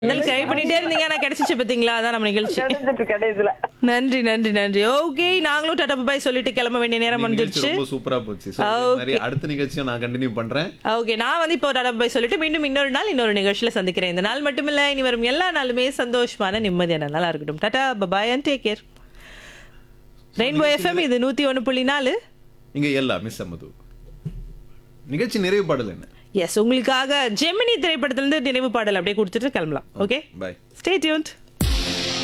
இருந்தாலும் ட்ரை பண்ணிட்டே இருந்தீங்க ஆனா கிடைச்சிச்சு பாத்தீங்களா அதான் நம்ம நிகழ்ச்சி கிடைச்சிட்டு கடைசியில நன்றி நன்றி நன்றி ஓகே நாங்களும் டாடா பாய் சொல்லிட்டு கிளம்ப வேண்டிய நேரம் நிகழ்ச்சி வந்துருச்சு ரொம்ப சூப்பரா போச்சு So, இதே மாதிரி அடுத்த நிகழ்ச்சியும் நான் கண்டினியூ பண்றேன் ஓகே நான் வந்து இப்போ டாடா பாய் சொல்லிட்டு மீண்டும் இன்னொரு நாள் இன்னொரு நிகழ்ச்சியில சந்திக்கிறேன் இந்த நாள் மட்டுமில்ல இனி வரும் எல்லா நாளுமே சந்தோஷமான நிம்மதியான நாளா இருக்கட்டும் tata bye bye and take care rainbow FM இது நூத்தி ஒன்று புள்ளி நாலு இங்க எல்லா மிஸ் அம்மது நிகழ்ச்சி நிறைவு பாடல் என்ன எஸ் உங்களுக்காக ஜெமினி திரைப்படத்திலிருந்து நினைவு பாடல் அப்படியே கொடுத்துட்டு கிளம்பலாம் ஓகே பாய் ஸ்டே டியூன்ட்